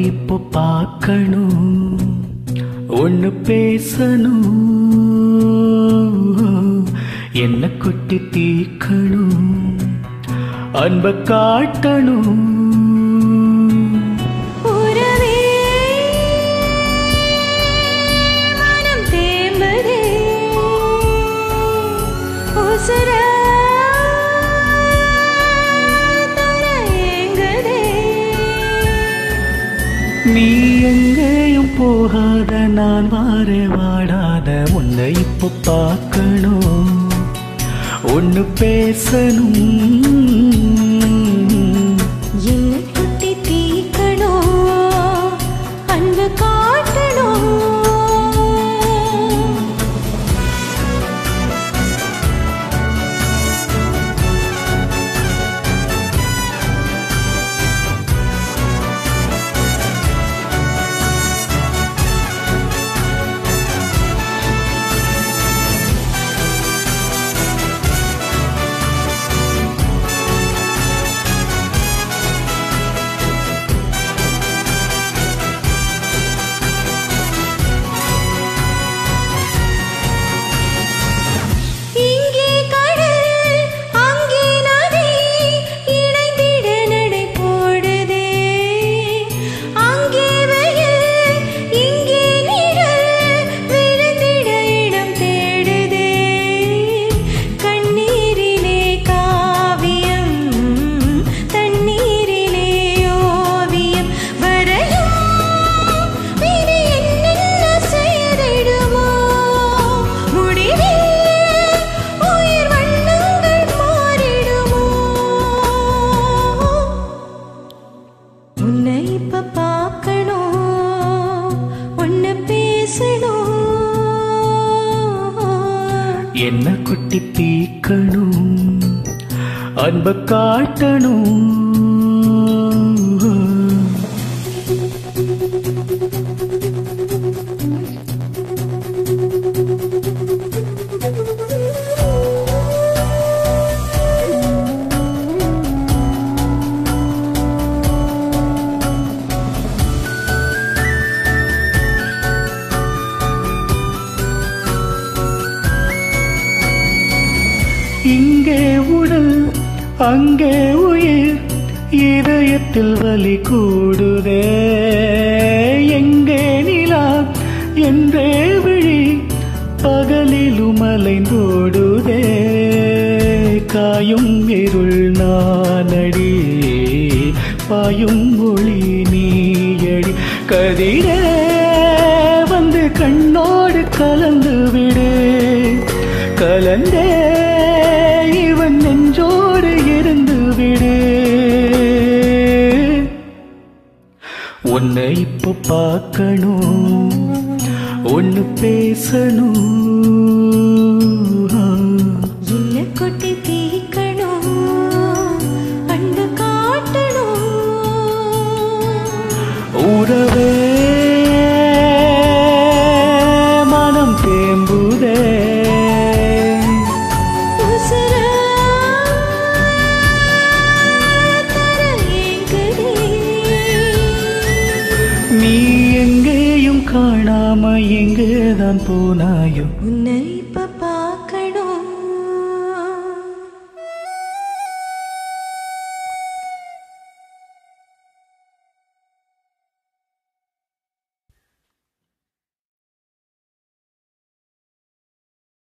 இப்போ பார்க்கணும் ஒன்னு பேசணும் என்ன கொட்டி தீக்கணும் அன்ப காட்டணும் உறவே மனம் தேம்பதே உசுர தர ஏங்குதே நீ எங்கேயும் போகாத நான் வாரே வாடாத உன்னை இப்போ பார்க்கணும் ஒன்னு பேசணும் என்ன குட்டி தீக்கணும் அன்பு காட்டணும் இங்கே கடல் அங்கே நதி இணைந்திட நடை போடுதே அங்கே வெயில் இங்கே நிழல் விழுந்திட இடம் தேடுதே கண்ணீரிலே காவியம் தண்ணீரிலே ஓவியம் வரையும் விதி என்னென்ன செய்திடுமோ முடிவில் உயிர் வண்ணங்கள் மாறிடுமோ உன்னை இப்ப பார்க்கணும் உன்னை பேசணும் என்ன கொட்டி தீக்கணும் அன்ப காட்டணும் இங்கே உடல் அங்கே உயிர் இதயத்தில் வலி கூடுதே எங்கே நிலா என்றே விழி பகலிலும் அலைந்தோடுதே காயும் இருள் நானடி பாயும் ஒளி நீயடி கதிரே வந்து கண்ணோடு கலந்து விடு கலந்தே இவன் நெஞ்சோடு இருந்து விடு உன்னை இப்போ பார்க்கணும் ஒன்னு பேசணும் என்ன கொட்டி தீக்கணும் அன்பு காட்டணும் உறவே மனம் தேம்புதே உசுர தர ஏங்குதே நீ எங்கேயும் காணாம எங்கேதான் போனாயோ உன்னை இப்ப பார்க்கணும்